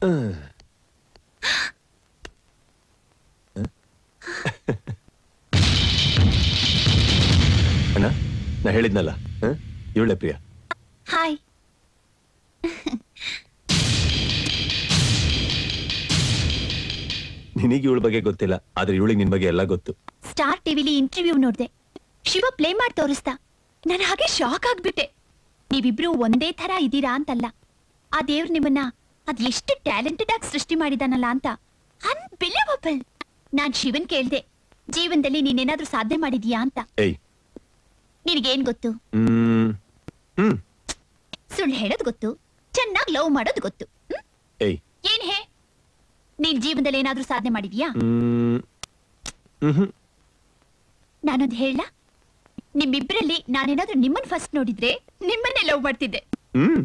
ಅಣ್ಣ ನಾ ಹೇಳಿದ್ನಲ್ಲ ಇವಳೆ ಪ್ರಿಯ ಹಾಯ್ ನಿನಗೆ ಇವಳ ಬಗ್ಗೆ ಗೊತ್ತಿಲ್ಲ ಆದ್ರೆ ಇವಳಿಗೆ ನಿನ್ ಬಗ್ಗೆ ಎಲ್ಲ ಗೊತ್ತು ಸ್ಟಾರ್ ಟಿವಿಲಿ ಇಂಟರ್ವ್ಯೂ ನೋಡ್ದೆ ಶಿವ ಪ್ಲೇ ಮಾಡಿ ತೋರಿಸ್ದ ನಾನು ಹಾಗೆ ಶಾಕ್ ಆಗ್ಬಿಟ್ಟೆ ನೀವಿಬ್ರು ಒಂದೇ ತರ ಇದ್ದೀರಾ ಅಂತಲ್ಲ ಆ ದೇವ್ರು ನಿಮ್ಮನ್ನ ಅದ್ ಎಷ್ಟು ಟ್ಯಾಲೆಂಟೆಡ್ ಆಗಿ ಸೃಷ್ಟಿ ಮಾಡಿದಾನಲ್ಲ ಅಂತ ಅನ್ಬಿಲವಬಲ್ ನಾನ್ ಶಿವನ್ ಕೇಳ್ದೆ ಜೀವನದಲ್ಲಿ ನೀನೇನಾದ್ರೂ ಸಾಧನೆ ಮಾಡಿದ್ಯಾ ಅಂತ ಏಯ್ ನಿನಗೇನ್ ಗೊತ್ತು ಹ್ಮ್ ಹ್ಮ್ ಸುಳ್ಳು ಹೇಳೋದ್ ಗೊತ್ತು ಚೆನ್ನಾಗ್ ಲವ್ ಮಾಡೋದ್ ಗೊತ್ತು ಹ್ಮ್? ಏಯ್ ಏನ್ ಹೇ ನೀನ್ ಜೀವನದಲ್ಲಿ ಏನಾದ್ರೂ ಸಾಧನೆ ಮಾಡಿದ್ಯಾ ಹ್ಮ್ ಹ್ಮ್ ನಾನೊಂದ್ ಹೇಳ ನಿಮ್ಮಿಬ್ರಲ್ಲಿ ನಾನೇನಾದ್ರೂ ನಿಮ್ಮನ್ ಫಸ್ಟ್ ನೋಡಿದ್ರೆ ನಿಮ್ಮನ್ನೇ ಲವ್ ಮಾಡ್ತಿದ್ದೆ ಹ್ಮ್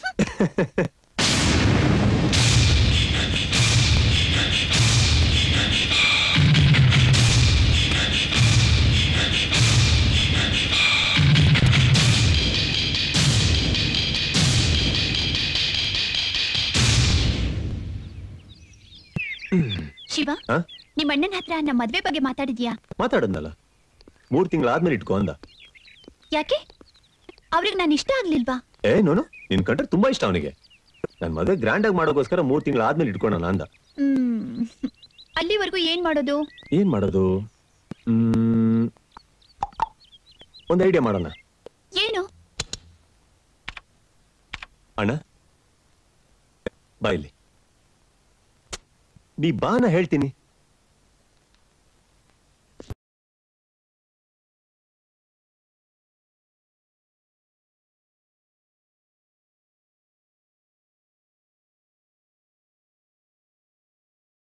ಶಿವ ಹ? ನಿಮ್ಮ ಅಣ್ಣನ ಹತ್ರ ನಮ್ಮ ಮದ್ವೆ ಬಗ್ಗೆ ಮಾತಾಡಿದ್ಯಾ ಮಾತಾಡದ್ನಲ್ಲ ಮೂರ್ ತಿಂಗಳಾದ್ಮೇಲೆ ಇಟ್ಕೋ ಅಂದ ಯಾಕೆ ಅವ್ರಿಗೆ ನಾನು ಇಷ್ಟ ಆಗ್ಲಿಲ್ವಾ ಏ ನೋನು ನಿನ್ ಕಂಡ್ರೆ ತುಂಬಾ ಇಷ್ಟ ಅವನಿಗೆ ನನ್ ಮದ್ವೆ ಗ್ರ್ಯಾಂಡ್ ಆಗಿ ಮಾಡೋಗೋಸ್ಕರ ಮೂರ್ ತಿಂಗಳಾದ್ಮೇಲೆ ಇಟ್ಕೊಳೋಣ ಅಂದ ಹ್ಮ್ ಅಲ್ಲಿವರೆಗೂ ಏನ್ ಮಾಡೋದು ಏನ್ ಮಾಡೋದು ಹ್ಮ್ ಒಂದ್ ಐಡಿಯಾ ಮಾಡೋಣ ಏನು ಅಣ್ಣ ಬಾ ಇಲ್ಲಿ ನೀ ಬಾನ ಹೇಳ್ತೀನಿ